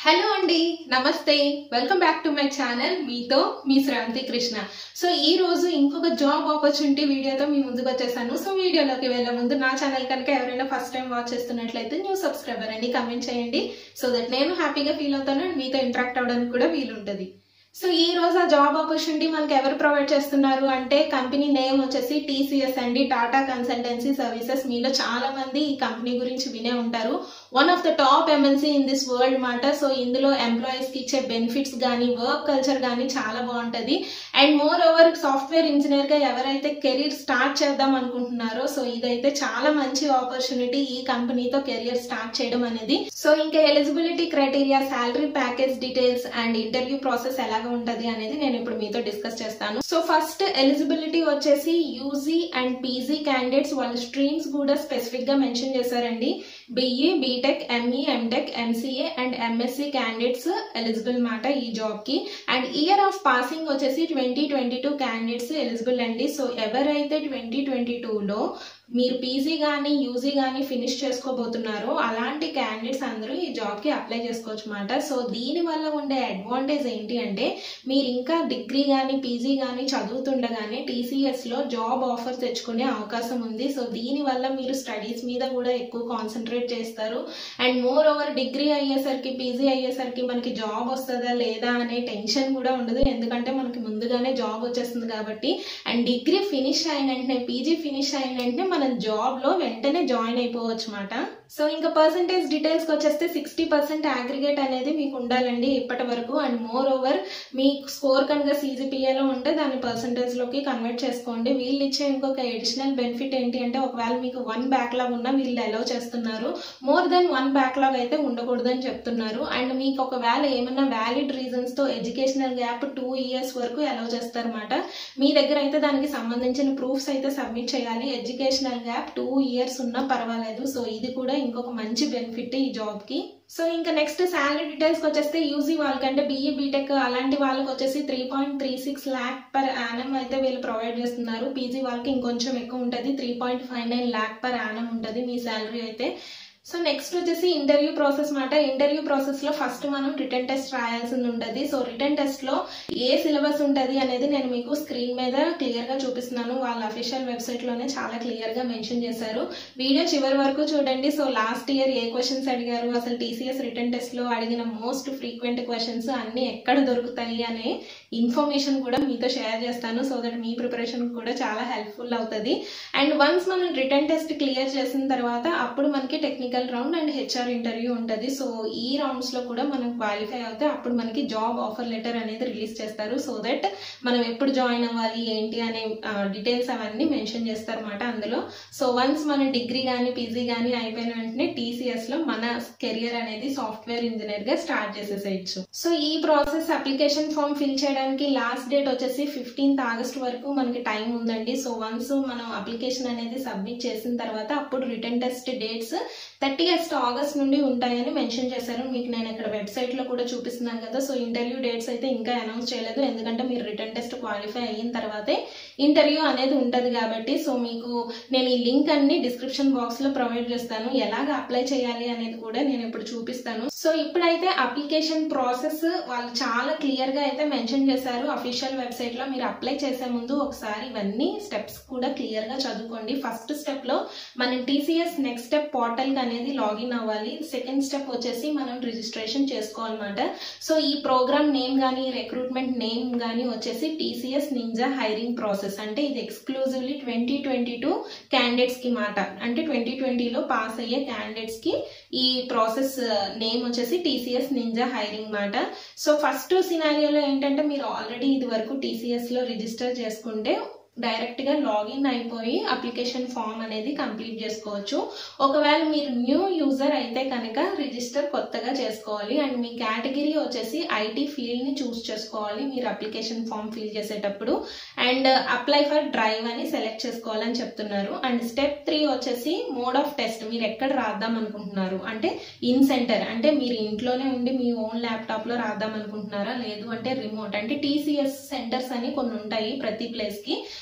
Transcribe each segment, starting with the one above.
hello అండి నమస్తే welcome back to my channel మీతో మీ శ్రాంతి కృష్ణ సో ఈ రోజు ఇంకొక జాబ్ ఆపర్చునిటీ వీడియోతో మీ ముందుకు వచ్చేసాను సో వీడియోలోకి వెళ్ళే ముందు నా ఛానల్ కనుక ఎవరైనా ఫస్ట్ టైం వాచ్ చేస్తున్నట్లయితే న్యూ సబ్స్క్రైబర్ అండి కమెంట్ చేయండి సో దట్ నేను హ్యాపీగా ఫీల్ అవుతాను and మీతో ఇంటరాక్ట్ అవ్వడానికి కూడా వీలుంటుంది సో ఈ రోజు ఆ జాబ్ ఆపర్చునిటీ మనకి ఎవరు ప్రొవైడ్ చేస్తున్నారు అంటే కంపెనీ నేమ్ వచ్చేసి టీసీఎస్ అండి టాటా కన్సల్టెన్సీ సర్వీసెస్ మీలో చాలా మంది ఈ కంపెనీ గురించి వినే ఉంటారు one of the top MNC in this world మాట సో ఇందులో ఎంప్లాయీస్ కి ఇచ్చే బెనిఫిట్స్ కానీ వర్క్ కల్చర్ కానీ చాలా బాగుంటది and moreover software engineer గా ఎవరైతే కెరీర్ స్టార్ట్ చేద్దాం అనుకుంటున్నారో సో ఇదైతే చాలా మంచి ఆపర్చునిటీ ఈ కంపెనీతో కెరియర్ స్టార్ట్ చేయడం అనేది సో ఇంకా eligibility criteria salary package details and interview process ఎలాగ ఉంటది అనేది నేను ఇప్పుడు మీతో డిస్కస్ చేస్తాను సో ఫస్ట్ ఎలిజిబిలిటీ వచ్చేసి యూజీ అండ్ పీజీ క్యాండిడేట్స్ వాళ్ళ స్ట్రీమ్స్ కూడా స్పెసిఫిక్ గా మెన్షన్ చేశారండి BE BTech ME MTech MCA and MSc candidates eligible మాట ఈ జాబ్ కి అండ్ ఇయర్ ఆఫ్ పాసింగ్ వచ్చేసి twenty twenty two candidates eligible అండి సో ఎవరైతే ట్వంటీ ట్వంటీ టూలో మీరు పీజీ కానీ యూజీ కానీ ఫినిష్ చేసుకోబోతున్నారో అలాంటి క్యాండిడేట్స్ అందరూ ఈ జాబ్కి అప్లై చేసుకోవచ్చు అనమాట సో దీని వల్ల ఉండే అడ్వాంటేజ్ ఏంటి అంటే మీరు ఇంకా డిగ్రీ కానీ పీజీ కానీ చదువుతుండగానే టీసీఎస్లో జాబ్ ఆఫర్ తెచ్చుకునే అవకాశం ఉంది సో దీని వల్ల మీరు స్టడీస్ మీద కూడా ఎక్కువ కాన్సన్ట్రేట్ చేస్తారు అండ్ మోర్ ఓవర్ డిగ్రీ అయ్యేసరికి పీజీ అయ్యేసరికి మనకి జాబ్ వస్తుందా లేదా అనే టెన్షన్ కూడా ఉండదు ఎందుకంటే మనకి ముందుగానే జాబ్ వచ్చేస్తుంది కాబట్టి అండ్ డిగ్రీ ఫినిష్ అయిన వెంటనే పీజీ ఫినిష్ అయిన వెంటనే మనం జాబ్ లో వెంటనే జాయిన్ అయిపోవచ్చు అనమాట సో ఇంకా పర్సంటేజ్ డీటెయిల్స్ కి వచ్చేస్తే సిక్స్టీ పర్సెంట్ అగ్రిగేట్ అనేది మీకు ఉండాలండి ఇప్పటి వరకు అండ్ మోర్ ఓవర్ మీ స్కోర్ కనుక సీజీపీఏలో ఉంటే దాన్ని పర్సంటేజ్ లోకి కన్వర్ట్ చేసుకోండి వీళ్ళు ఇచ్చే ఇంకొక ఎడిషనల్ బెనిఫిట్ ఏంటి అంటే ఒకవేళ మీకు వన్ బ్యాక్లాగ్ ఉన్నా వీళ్ళు అలౌ చేస్తున్నారు మోర్ దెన్ వన్ బ్యాక్లాగ్ అయితే ఉండకూడదు అని చెప్తున్నారు అండ్ మీకు ఒకవేళ ఏమైనా వ్యాలిడ్ రీజన్స్ తో ఎడ్యుకేషనల్ గ్యాప్ టూ ఇయర్స్ వరకు అలౌ చేస్తారన్నమాట మీ దగ్గర అయితే దానికి సంబంధించిన ప్రూఫ్స్ అయితే సబ్మిట్ చేయాలి ఎడ్యుకేషనల్ గ్యాప్ టూ ఇయర్స్ ఉన్నా పర్వాలేదు సో ఇది కూడా ఇంకొక మంచి బెనిఫిట్ ఈ జాబ్ కి సో ఇంకా నెక్స్ట్ శాలరీ డీటెయిల్స్ వచ్చేస్తే యూజీ వాళ్ళకంటే బీఈ బీటెక్ అలాంటి వాళ్ళకి వచ్చేసి three point three six lakh per annum అయితే వీళ్ళు ప్రొవైడ్ చేస్తున్నారు పీజీ వాళ్ళకి ఇంకొంచెం ఎక్కువ ఉంటుంది three point five nine lakh per annum ఉంటుంది మీ శాలరీ అయితే సో నెక్స్ట్ వచ్చేసి ఇంటర్వ్యూ ప్రాసెస్ మాట ఇంటర్వ్యూ ప్రాసెస్ లో ఫస్ట్ మనం రిటర్న్ టెస్ట్ రాయాల్సింది ఉంటుంది సో రిటర్న్ టెస్ట్ లో ఏ సిలబస్ ఉంటుంది అనేది నేను మీకు స్క్రీన్ మీద క్లియర్ గా చూపిస్తున్నాను వాళ్ళ అఫీషియల్ వెబ్సైట్ లోనే చాలా క్లియర్ గా మెన్షన్ చేశారు వీడియో చివరి వరకు చూడండి సో లాస్ట్ ఇయర్ ఏ క్వశ్చన్స్ అడిగారు అసలు టీసీఎస్ రిటర్న్ టెస్ట్ లో అడిగిన మోస్ట్ ఫ్రీక్వెంట్ క్వశ్చన్స్ అన్ని ఎక్కడ దొరుకుతాయి అనే ఇన్ఫర్మేషన్ కూడా మీతో షేర్ చేస్తాను సో దట్ మీ ప్రిపరేషన్ కూడా చాలా హెల్ప్ఫుల్ అవుతుంది అండ్ వన్స్ మనం రిటర్న్ టెస్ట్ క్లియర్ చేసిన తర్వాత అప్పుడు మనకి technical round and HR interview ఉంటుంది సో ఈ రౌండ్స్ లో కూడా మనం క్వాలిఫై అవుతే అప్పుడు మనకి జాబ్ ఆఫర్ లెటర్ అనేది రిలీజ్ చేస్తారు సో దట్ మనం ఎప్పుడు జాయిన్ అవ్వాలి ఏంటి అనే డీటెయిల్స్ అవన్నీ మెన్షన్ చేస్తారన్నమాట అందులో సో వన్స్ మన డిగ్రీ కానీ పీజీ కానీ అయిపోయిన వెంటనే టీసీఎస్ లో మన కెరియర్ అనేది సాఫ్ట్వేర్ ఇంజనీర్ గా స్టార్ట్ చేసేసేయచ్చు సో ఈ ప్రాసెస్ అప్లికేషన్ ఫామ్ ఫిల్ చేయడానికి లాస్ట్ డేట్ వచ్చేసి ఫిఫ్టీన్త్ ఆగస్ట్ వరకు మనకి టైం ఉందండి సో వన్స్ మనం అప్లికేషన్ అనేది సబ్మిట్ చేసిన తర్వాత అప్పుడు written test dates thirty first August నుండి ఉంటాయని మెన్షన్ చేశారు మీకు నేను ఇక్కడ వెబ్సైట్ లో కూడా చూపిస్తున్నాను కదా సో ఇంటర్వ్యూ డేట్స్ అయితే ఇంకా అనౌన్స్ చేయలేదు ఎందుకంటే మీరు రిటర్న్ టెస్ట్ క్వాలిఫై అయిన తర్వాతే ఇంటర్వ్యూ అనేది ఉంటుంది కాబట్టి సో మీకు నేను ఈ లింక్ అన్ని డిస్క్రిప్షన్ బాక్స్ లో ప్రొవైడ్ చేస్తాను ఎలాగ అప్లై చేయాలి అనేది కూడా నేను ఇప్పుడు చూపిస్తాను సో ఇప్పుడైతే అప్లికేషన్ ప్రాసెస్ వాళ్ళు చాలా క్లియర్ గా అయితే మెన్షన్ చేశారు అఫీషియల్ వెబ్సైట్ లో మీరు అప్లై చేసే ముందు ఒకసారి ఇవన్నీ స్టెప్స్ కూడా క్లియర్ గా చదువుకోండి ఫస్ట్ స్టెప్ లో మనం టీసీఎస్ నెక్స్ట్ స్టెప్ పోర్టల్ అనేది లాగిన్ అవ్వాలి సెకండ్ స్టెప్ వచ్చేసి మనం రిజిస్ట్రేషన్ చేసుకోవాలన్నమాట సో ఈ ప్రోగ్రామ్ నేమ్ కానీ రిక్రూట్మెంట్ నేమ్ కానీ వచ్చేసి టీసీఎస్ నింజా హైరింగ్ ప్రాసెస్ అంటే ఇది exclusively twenty twenty two candidates కి మాట అంటే ట్వంటీ ట్వంటీలో పాస్ అయ్యే క్యాండిడేట్స్ కి ఈ ప్రాసెస్ నేమ్ వచ్చేసి టీసీఎస్ నింజా హైరింగ్ మాట సో ఫస్ట్ సినారియోలో ఏంటంటే మీరు ఆల్రెడీ ఇది వరకు టీసీఎస్ లో రిజిస్టర్ చేసుకుంటే డైరెక్ట్ గా లాగిన్ అయిపోయి అప్లికేషన్ ఫామ్ అనేది కంప్లీట్ చేసుకోవచ్చు ఒకవేళ మీరు న్యూ యూజర్ అయితే కనుక రిజిస్టర్ కొత్తగా చేసుకోవాలి అండ్ మీ కేటగిరీ వచ్చేసి ఐటీ ఫీల్డ్ ని చూస్ చేసుకోవాలి మీరు అప్లికేషన్ ఫామ్ ఫిల్ చేసేటప్పుడు అండ్ అప్లై ఫర్ డ్రైవ్ అని సెలెక్ట్ చేసుకోవాలని చెప్తున్నారు అండ్ స్టెప్ త్రీ వచ్చేసి మోడ్ ఆఫ్ టెస్ట్ మీరు ఎక్కడ రాద్దాం అనుకుంటున్నారు అంటే ఇన్ సెంటర్ అంటే మీరు ఇంట్లోనే ఉండి మీ ఓన్ ల్యాప్టాప్ లో రాద్దాం అనుకుంటున్నారా లేదు అంటే రిమోట్ అంటే టీసీఎస్ సెంటర్స్ అని కొన్ని ఉంటాయి ప్రతి ప్లేస్ కి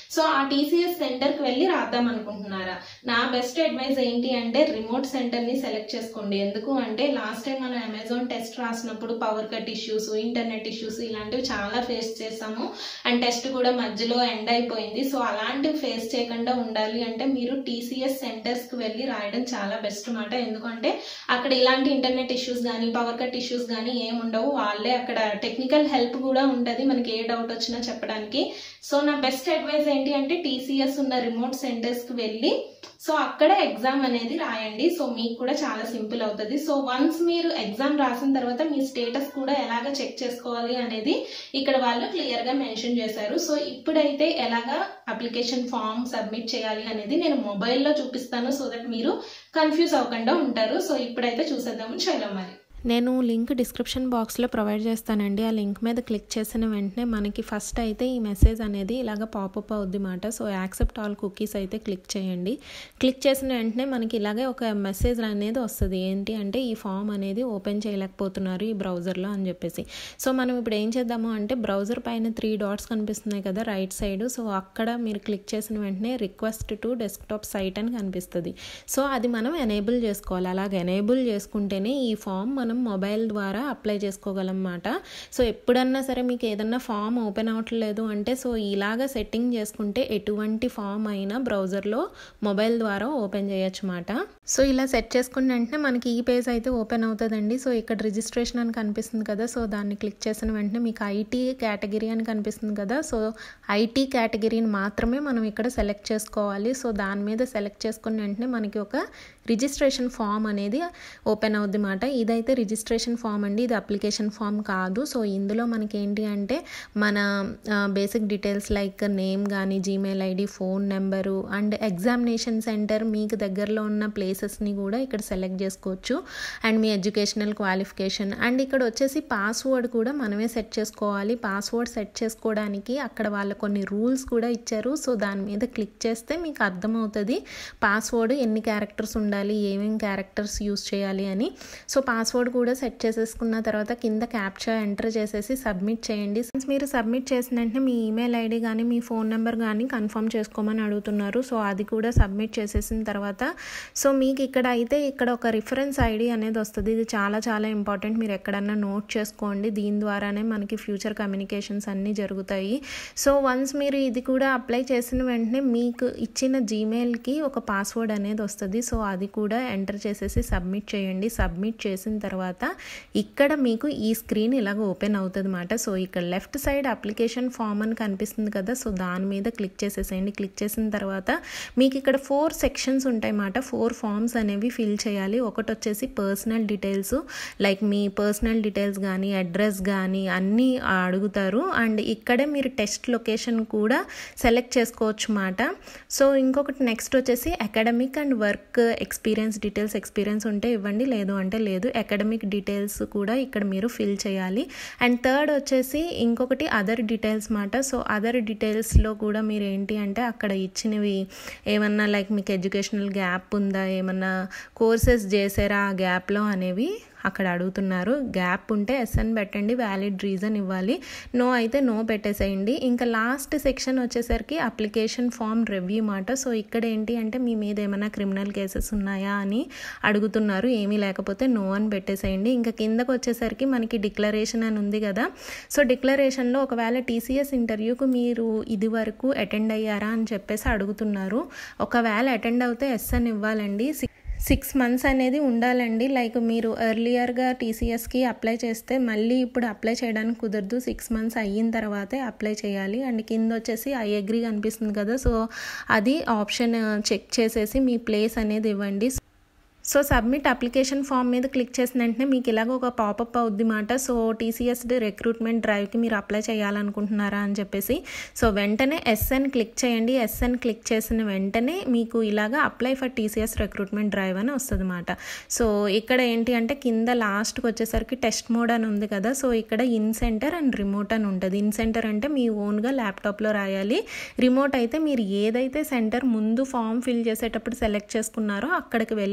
సో ఆ టీసీఎస్ సెంటర్కి వెళ్ళి రాద్దాం అనుకుంటున్నారా నా బెస్ట్ అడ్వైస్ ఏంటి అంటే రిమోట్ సెంటర్ని సెలెక్ట్ చేసుకోండి ఎందుకు అంటే లాస్ట్ టైం మనం అమెజాన్ టెస్ట్ రాసినప్పుడు power cut issues internet issues ఇలాంటివి చాలా ఫేస్ చేసాము అండ్ టెస్ట్ కూడా మధ్యలో ఎండ్ అయిపోయింది సో అలాంటివి ఫేస్ చేయకుండా ఉండాలి అంటే మీరు టీసీఎస్ సెంటర్స్కి వెళ్ళి రాయడం చాలా బెస్ట్ మాట ఎందుకంటే అక్కడ ఇలాంటి ఇంటర్నెట్ ఇష్యూస్ కానీ పవర్ కట్ ఇష్యూస్ కానీ ఏమి ఉండవు వాళ్ళే అక్కడ టెక్నికల్ హెల్ప్ కూడా ఉంటుంది మనకి ఏ డౌట్ వచ్చినా చెప్పడానికి సో నా బెస్ట్ అడ్వైస్ ఏంటి అంటే టీసీఎస్ ఉన్న రిమోట్ సెంటర్స్కి వెళ్ళి సో అక్కడ ఎగ్జామ్ అనేది రాయండి సో మీకు కూడా చాలా సింపుల్ అవుతుంది సో వన్స్ మీరు ఎగ్జామ్ రాసిన తర్వాత మీ స్టేటస్ కూడా ఎలాగ చెక్ చేసుకోవాలి అనేది ఇక్కడ వాళ్ళు క్లియర్గా మెన్షన్ చేశారు సో ఇప్పుడైతే ఎలాగా అప్లికేషన్ ఫామ్ సబ్మిట్ చేయాలి అనేది నేను మొబైల్లో చూపిస్తాను సో దట్ మీరు కన్ఫ్యూజ్ అవ్వకుండా ఉంటారు సో ఇప్పుడైతే చూసేద్దాము చలో మరి నేను లింక్ డిస్క్రిప్షన్ బాక్స్లో ప్రొవైడ్ చేస్తానండి ఆ లింక్ మీద క్లిక్ చేసిన వెంటనే మనకి ఫస్ట్ అయితే ఈ మెసేజ్ అనేది ఇలాగ పాపప్ అవుద్ది మాట సో యాక్సెప్ట్ ఆల్ కుకీస్ అయితే క్లిక్ చేయండి క్లిక్ చేసిన వెంటనే మనకి ఇలాగే ఒక మెసేజ్ అనేది వస్తుంది ఏంటి అంటే ఈ ఫామ్ అనేది ఓపెన్ చేయలేకపోతున్నారు ఈ బ్రౌజర్లో అని చెప్పేసి సో మనం ఇప్పుడు ఏం చేద్దాము అంటే బ్రౌజర్ పైన త్రీ డాట్స్ కనిపిస్తున్నాయి కదా రైట్ సైడ్ సో అక్కడ మీరు క్లిక్ చేసిన వెంటనే రిక్వెస్ట్ టు డెస్క్టాప్ సైట్ అని కనిపిస్తుంది సో అది మనం ఎనేబుల్ చేసుకోవాలి అలాగే ఎనేబుల్ చేసుకుంటేనే ఈ ఫామ్ మనం మొబైల్ ద్వారా అప్లై చేసుకోగలన్నమాట సో ఎప్పుడన్నా సరే మీకు ఏదన్నా ఫామ్ ఓపెన్ అవ్వట్లేదు అంటే సో ఇలాగ సెట్టింగ్ చేసుకుంటే ఎటువంటి ఫామ్ అయినా బ్రౌజర్లో మొబైల్ ద్వారా ఓపెన్ చేయొచ్చు మాట సో ఇలా సెట్ చేసుకున్న వెంటనే మనకి ఈ పేజ్ అయితే ఓపెన్ అవుతుందండి సో ఇక్కడ రిజిస్ట్రేషన్ అని కనిపిస్తుంది కదా సో దాన్ని క్లిక్ చేసిన వెంటనే మీకు ఐటీ కేటగిరీ అని కనిపిస్తుంది కదా సో ఐటీ కేటగిరీని మాత్రమే మనం ఇక్కడ సెలెక్ట్ చేసుకోవాలి సో దాని మీద సెలెక్ట్ చేసుకున్న వెంటనే మనకి ఒక రిజిస్ట్రేషన్ ఫామ్ అనేది ఓపెన్ అవుద్ది మాట ఇదైతే రిజిస్ట్రేషన్ ఫామ్ అండి ఇది అప్లికేషన్ ఫామ్ కాదు సో ఇందులో మనకి ఏంటి అంటే మన బేసిక్ డీటెయిల్స్ లైక్ నేమ్ కానీ Gmail ID phone number and examination centre మీకు దగ్గరలో ఉన్న ప్లేసెస్ని కూడా ఇక్కడ సెలెక్ట్ చేసుకోవచ్చు అండ్ మీ ఎడ్యుకేషనల్ క్వాలిఫికేషన్ అండ్ ఇక్కడ వచ్చేసి పాస్వర్డ్ కూడా మనమే సెట్ చేసుకోవాలి పాస్వర్డ్ సెట్ చేసుకోవడానికి అక్కడ వాళ్ళ కొన్ని రూల్స్ కూడా ఇచ్చారు సో దాని మీద క్లిక్ చేస్తే మీకు అర్థమవుతుంది పాస్వర్డ్ ఎన్ని క్యారెక్టర్స్ ఉండాలి ఏమేమి క్యారెక్టర్స్ యూస్ చేయాలి అని సో పాస్వర్డ్ కూడా సెట్ చేసేసుకున్న తర్వాత కింద క్యాప్చా ఎంటర్ చేసేసి సబ్మిట్ చేయండి మీరు సబ్మిట్ చేసిన వెంటనే మీ ఈమెయిల్ ఐడి కానీ మీ ఫోన్ నెంబర్ కానీ కన్ఫర్మ్ చేసుకోమని అడుగుతున్నారు సో అది కూడా సబ్మిట్ చేసేసిన తర్వాత సో మీకు ఇక్కడ అయితే ఇక్కడ ఒక రిఫరెన్స్ ఐడి అనేది వస్తుంది ఇది చాలా చాలా ఇంపార్టెంట్ మీరు ఎక్కడన్నా నోట్ చేసుకోండి దీని ద్వారానే మనకి ఫ్యూచర్ కమ్యూనికేషన్స్ అన్నీ జరుగుతాయి సో వన్స్ మీరు ఇది కూడా అప్లై చేసిన వెంటనే మీకు ఇచ్చిన జీమెయిల్కి ఒక పాస్వర్డ్ అనేది వస్తుంది సో అది కూడా ఎంటర్ చేసేసి సబ్మిట్ చేయండి సబ్మిట్ చేసిన తర్వాత ఇక్కడ మీకు ఈ స్క్రీన్ ఇలాగ ఓపెన్ అవుతుంది అనమాట సో ఇక్కడ లెఫ్ట్ సైడ్ అప్లికేషన్ ఫామ్ అని కనిపిస్తుంది కదా సో దాని మీద క్లిక్ చేసేసేయండి క్లిక్ చేసిన తర్వాత మీకు ఇక్కడ ఫోర్ సెక్షన్స్ ఉంటాయి అన్నమాట ఫోర్ ఫామ్స్ అనేవి ఫిల్ చేయాలి ఒకటి వచ్చేసి పర్సనల్ డీటెయిల్స్ లైక్ మీ పర్సనల్ డీటెయిల్స్ కానీ అడ్రస్ కానీ అన్నీ అడుగుతారు అండ్ ఇక్కడే మీరు టెస్ట్ లొకేషన్ కూడా సెలెక్ట్ చేసుకోవచ్చు మాట సో ఇంకొకటి నెక్స్ట్ వచ్చేసి academic and work experience details experience ఉంటే ఇవ్వండి లేదు అంటే లేదు అకాడమిక్ డీటెయిల్స్ కూడా ఇక్కడ మీరు ఫిల్ చేయాలి అండ్ థర్డ్ వచ్చేసి ఇంకొకటి అదర్ డీటెయిల్స్ మాట సో అదర్ డీటెయిల్స్లో కూడా మీరు ఏంటి అంటే అక్కడ ఇచ్చినవి ఏమన్నా లైక్ మీకు ఎడ్యుకేషనల్ గ్యాప్ ఉందా ఏమన్నా కోర్సెస్ చేసారా ఆ గ్యాప్లో అనేవి అక్కడ అడుగుతున్నారు గ్యాప్ ఉంటే ఎస్ఎన్ పెట్టండి వ్యాలిడ్ రీజన్ ఇవ్వాలి నో అయితే నో పెట్టేసేయండి ఇంకా లాస్ట్ సెక్షన్ వచ్చేసరికి అప్లికేషన్ ఫామ్ రివ్యూ మాట సో ఇక్కడ ఏంటి అంటే మీ మీద ఏమైనా క్రిమినల్ కేసెస్ ఉన్నాయా అని అడుగుతున్నారు ఏమీ లేకపోతే నో అని పెట్టేసేయండి ఇంకా కిందకు వచ్చేసరికి మనకి డిక్లరేషన్ అని ఉంది కదా సో డిక్లరేషన్లో ఒకవేళ టీసీఎస్ ఇంటర్వ్యూకు మీరు ఇది వరకు అటెండ్ అయ్యారా అని చెప్పేసి అడుగుతున్నారు ఒకవేళ అటెండ్ అవుతే ఎస్ అని ఇవ్వాలండి సిక్స్ మంత్స్ అనేది ఉండాలండి లైక్ మీరు ఎర్లియర్గా టీసీఎస్కి అప్లై చేస్తే మళ్ళీ ఇప్పుడు అప్లై చేయడానికి కుదరదు సిక్స్ మంత్స్ అయిన తర్వాతే అప్లై చేయాలి అండ్ కింద వచ్చేసి ఐ అగ్రీ కనిపిస్తుంది కదా సో అది ఆప్షన్ చెక్ చేసేసి మీ ప్లేస్ అనేది ఇవ్వండి సో సబ్మిట్ అప్లికేషన్ ఫామ్ మీద క్లిక్ చేసిన వెంటనే మీకు ఇలాగ ఒక పాపప్ అవుద్ది మాట సో టీసీఎస్ రిక్రూట్మెంట్ డ్రైవ్కి మీరు అప్లై చేయాలనుకుంటున్నారా అని చెప్పేసి సో వెంటనే ఎస్ఎన్ క్లిక్ చేయండి ఎస్ఎన్ క్లిక్ చేసిన వెంటనే మీకు ఇలాగ apply for TCS recruitment drive అని వస్తుంది అనమాట సో ఇక్కడ ఏంటి అంటే కింద లాస్ట్కి వచ్చేసరికి టెస్ట్ మోడ్ అని ఉంది కదా సో ఇక్కడ ఇన్ సెంటర్ అండ్ రిమోట్ అని ఉంటుంది ఇన్ సెంటర్ అంటే మీ ఓన్గా ల్యాప్టాప్లో రాయాలి రిమోట్ అయితే మీరు ఏదైతే సెంటర్ ముందు ఫామ్ ఫిల్ చేసేటప్పుడు సెలెక్ట్ చేసుకున్నారో అక్కడికి వెళ్ళి రాయాలి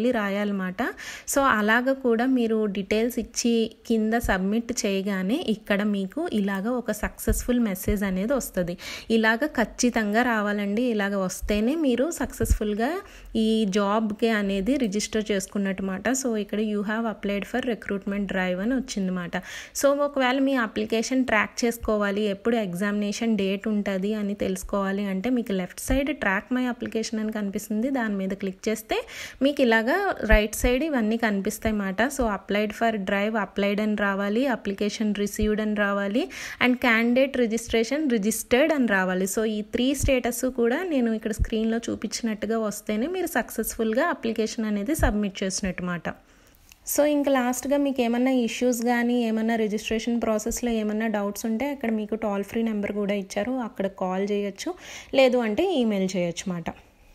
ఉంటాయన్నమాట సో అలాగ కూడా మీరు డీటెయిల్స్ ఇచ్చి కింద సబ్మిట్ చేయగానే ఇక్కడ మీకు ఇలాగ ఒక సక్సెస్ఫుల్ మెసేజ్ అనేది వస్తుంది ఇలాగ ఖచ్చితంగా రావాలండి ఇలాగ వస్తేనే మీరు సక్సెస్ఫుల్గా ఈ జాబ్కి అనేది రిజిస్టర్ చేసుకున్నట్టుమాట సో ఇక్కడ you have applied for recruitment drive అని వచ్చిందన్నమాట సో ఒకవేళ మీ అప్లికేషన్ ట్రాక్ చేసుకోవాలి ఎప్పుడు ఎగ్జామినేషన్ డేట్ ఉంటుంది అని తెలుసుకోవాలి అంటే మీకు left side track my application అని కనిపిస్తుంది దాని మీద క్లిక్ చేస్తే మీకు ఇలాగా రైట్ సైడ్ ఇవన్నీ కనిపిస్తాయి అన్నమాట so applied for drive applied అని రావాలి అప్లికేషన్ రిసీవ్డ్ అని రావాలి అండ్ క్యాండిడేట్ రిజిస్ట్రేషన్ రిజిస్టర్డ్ అని రావాలి సో ఈ త్రీ స్టేటస్ కూడా నేను ఇక్కడ స్క్రీన్లో చూపించినట్టుగా వస్తేనే మీరు సక్సెస్ఫుల్గా అప్లికేషన్ అనేది సబ్మిట్ చేసినట్టు మాట సో ఇంకా లాస్ట్గా మీకు ఏమన్నా ఇష్యూస్ కానీ ఏమన్నా రిజిస్ట్రేషన్ ప్రాసెస్లో ఏమన్నా డౌట్స్ ఉంటే అక్కడ మీకు టోల్ ఫ్రీ నెంబర్ కూడా ఇచ్చారు అక్కడ కాల్ చేయొచ్చు లేదు అంటే ఈమెయిల్ చేయొచ్చు మాట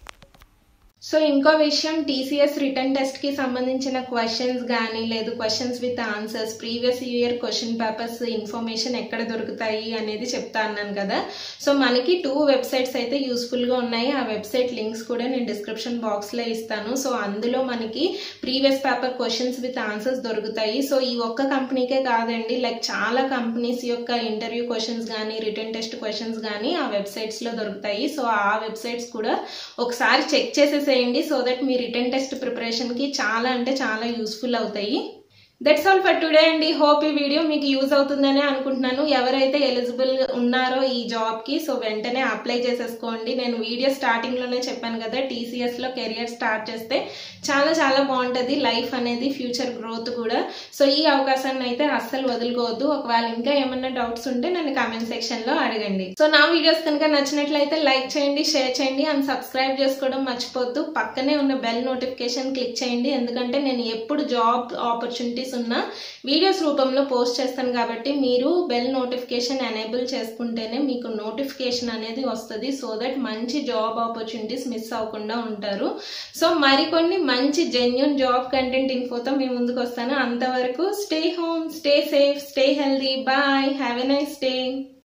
సో ఇంకో విషయం టీసీఎస్ రిటర్న్ టెస్ట్ కి సంబంధించిన క్వశ్చన్స్ కానీ లేదు questions with answers previous year question papers information ఎక్కడ దొరుకుతాయి అనేది చెప్తా అన్నాను కదా సో మనకి టూ వెబ్సైట్స్ అయితే యూస్ఫుల్ గా ఉన్నాయి ఆ వెబ్సైట్ లింక్స్ కూడా నేను డిస్క్రిప్షన్ బాక్స్ లో ఇస్తాను సో అందులో మనకి previous paper questions with answers దొరుకుతాయి సో ఈ ఒక్క కంపెనీకే కాదండి లైక్ చాలా కంపెనీస్ యొక్క ఇంటర్వ్యూ క్వశ్చన్స్ కానీ రిటర్న్ టెస్ట్ క్వశ్చన్స్ కానీ ఆ వెబ్సైట్స్ లో దొరుకుతాయి సో ఆ వెబ్సైట్స్ కూడా ఒకసారి చెక్ చేసేసి చేయండి సో దట్ మీ రిటర్న్ టెస్ట్ ప్రిపరేషన్కి చాలా అంటే చాలా యూస్ఫుల్ అవుతాయి దట్స్ ఆల్ ఫర్ టుడే అండి హోప్ ఈ వీడియో మీకు యూజ్ అవుతుందని అనుకుంటున్నాను ఎవరైతే ఎలిజిబుల్ ఉన్నారో ఈ జాబ్కి సో వెంటనే అప్లై చేసేసుకోండి నేను వీడియో స్టార్టింగ్లోనే చెప్పాను కదా టీసీఎస్లో కెరియర్ స్టార్ట్ చేస్తే చాలా చాలా బాగుంటుంది లైఫ్ అనేది ఫ్యూచర్ గ్రోత్ కూడా సో ఈ అవకాశాన్ని అయితే అస్సలు వదులుకోవద్దు ఒకవేళ ఇంకా ఏమన్నా డౌట్స్ ఉంటే నన్ను కామెంట్ సెక్షన్లో అడగండి సో నా వీడియోస్ కనుక నచ్చినట్లయితే లైక్ చేయండి షేర్ చేయండి అండ్ సబ్స్క్రైబ్ చేసుకోవడం మర్చిపోద్దు పక్కనే ఉన్న బెల్ నోటిఫికేషన్ క్లిక్ చేయండి ఎందుకంటే నేను ఎప్పుడు జాబ్ ఆపర్చునిటీస్ ఉన్న వీడియోస్ రూపంలో పోస్ట్ చేస్తాను కాబట్టి మీరు బెల్ నోటిఫికేషన్ ఎనేబుల్ చేసుకుంటేనే మీకు నోటిఫికేషన్ అనేది వస్తుంది సో దట్ మంచి జాబ్ ఆపర్చునిటీస్ మిస్ అవ్వకుండా ఉంటారు సో మరికొన్ని మంచి జెన్యున్ జాబ్ కంటెంట్ ఇన్ఫోతో మీ ముందుకు వస్తాను అంతవరకు stay home stay safe stay healthy bye have a nice day